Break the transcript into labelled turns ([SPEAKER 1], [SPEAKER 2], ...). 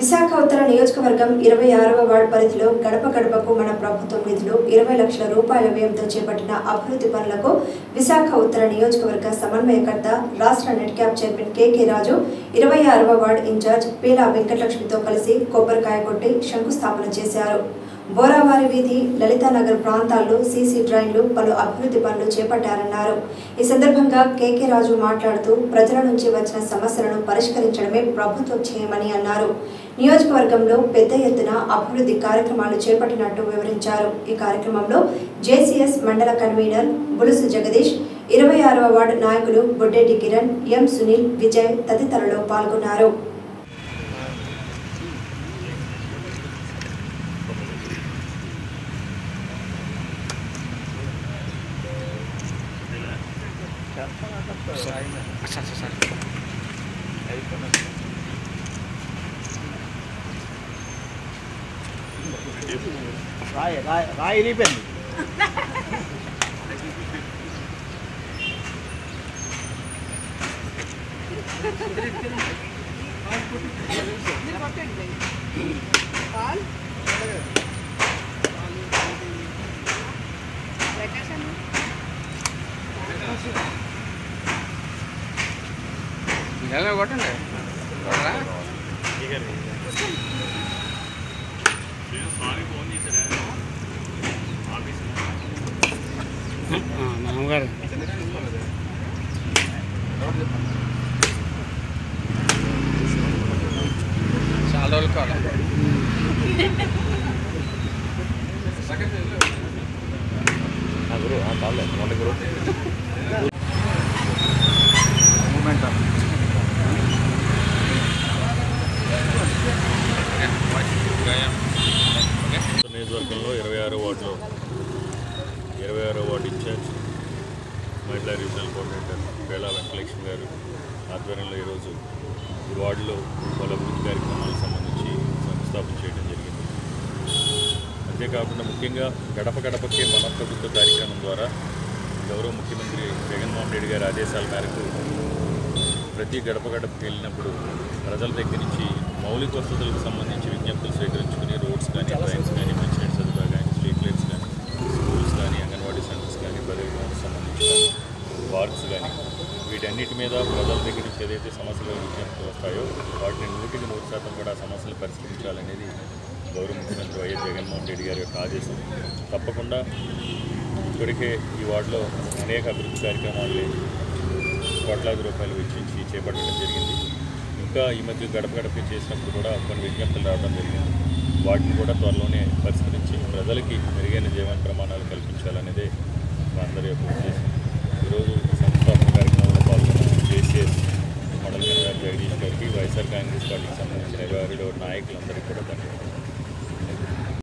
[SPEAKER 1] విశాఖ ఉత్తర నియోజకవర్గం ఇరవై ఆరవ వార్డు పరిధిలో గడప గడపకు మన ప్రభుత్వం నిధులు ఇరవై లక్షల రూపాయల వ్యయంతో చేపట్టిన అభివృద్ధి పనులకు విశాఖ ఉత్తర నియోజకవర్గ సమన్వయకర్త రాష్ట్ర net cap chairman K K Raju ఇరవై ఆరవ వార్డు ఇన్ఛార్జ్ పీలా వెంకటలక్ష్మితో కలిసి కొబ్బరికాయ కొట్టి శంకుస్థాపన చేశారు బోరావారి వీధి లలితానగర్ ప్రాంతాల్లో సీసీ డ్రైన్లు పలు అభివృద్ధి పనులు చేపట్టారన్నారు ఈ సందర్భంగా కేకే రాజు మాట్లాడుతూ ప్రజల నుంచి వచ్చిన సమస్యలను పరిష్కరించడమే ప్రభుత్వ ధ్యేయమని అన్నారు నియోజకవర్గంలో పెద్ద ఎత్తున అభివృద్ధి కార్యక్రమాలు చేపట్టినట్టు వివరించారు ఈ కార్యక్రమంలో జేసీఎస్ మండల కన్వీనర్ బులుసు జగదీష్ ఇరవై ఆరవ వార్డు నాయకులు బొడ్డెడ్డి కిరణ్ ఎం సునీల్ విజయ్ తదితరులు పాల్గొన్నారు
[SPEAKER 2] రాయి రాయి రాయి ఇరిగిపోయింది
[SPEAKER 3] నిజమే కొట్టండి కొట్టరా మామగారు చాలా రోజులు కావాలి
[SPEAKER 4] నియోజకవర్గంలో ఇరవై ఆరో వార్డులో ఇరవై ఆరో వార్డు ఇన్ఛార్జ్ మహిళా రీజనల్ కోఆర్డినేటర్ పేలా వెంకటలక్ష్మి గారు ఆధ్వర్యంలో ఈరోజు ఈ వార్డులో పలు అభివృద్ధి కార్యక్రమాలకు సంబంధించి శంకుస్థాపన చేయడం జరిగింది అంతేకాకుండా ముఖ్యంగా గడప గడపకే మన ప్రభుత్వ కార్యక్రమం ద్వారా గౌరవ ముఖ్యమంత్రి జగన్మోహన్ రెడ్డి గారి ఆదేశాల మేరకు ప్రతి గడప గడపకి వెళ్ళినప్పుడు ప్రజల దగ్గర నుంచి మౌలిక వసతులకు సంబంధించి విజ్ఞప్తులు స్వీకరించుకుని రోడ్స్ కానీ డ్రైన్స్ కానీ మంచినీటి సదుపాయాలు కానీ స్ట్రీట్ లైట్స్ కానీ స్కూల్స్ కానీ అంగన్వాడీ సెంటర్స్ కానీ పదవికి సంబంధించి కానీ పార్క్స్ కానీ వీటన్నిటి మీద ప్రజల దగ్గర నుంచి ఏదైతే సమస్యలు విజ్ఞప్తులు వస్తాయో వాటిని నూటికి నూరు శాతం కూడా ఆ సమస్యలు పరిష్కరించాలనేది గౌరవ ముఖ్యమంత్రి వైఎస్ జగన్మోహన్ రెడ్డి గారి యొక్క ఆదేశం తప్పకుండా ఇప్పటికే ఈ వార్డులో అనేక అభివృద్ధి కార్యక్రమాలు కోట్లాది రూపాయలు వెచ్చించి చేపట్టడం జరిగింది ఇంకా ఈ మధ్య గడప గడప చేసినప్పుడు కూడా కొన్ని విజ్ఞప్తులు రావడం జరిగింది వాటిని కూడా త్వరలోనే పరిష్కరించి ప్రజలకి మెరుగైన జీవన ప్రమాణాలు కల్పించాలనేదే మా అందరి యొక్క ఉద్దేశం ఈరోజు సంస్థాపన కార్యక్రమంలో పాల్గొన్న జేసీఎస్ మండల కన్వీనర్ జగదీష్ గారికి వైఎస్ఆర్ కాంగ్రెస్ పార్టీకి సంబంధించిన ఇరవై ఆరు నాయకులందరికీ కూడా ధన్యవాదాలు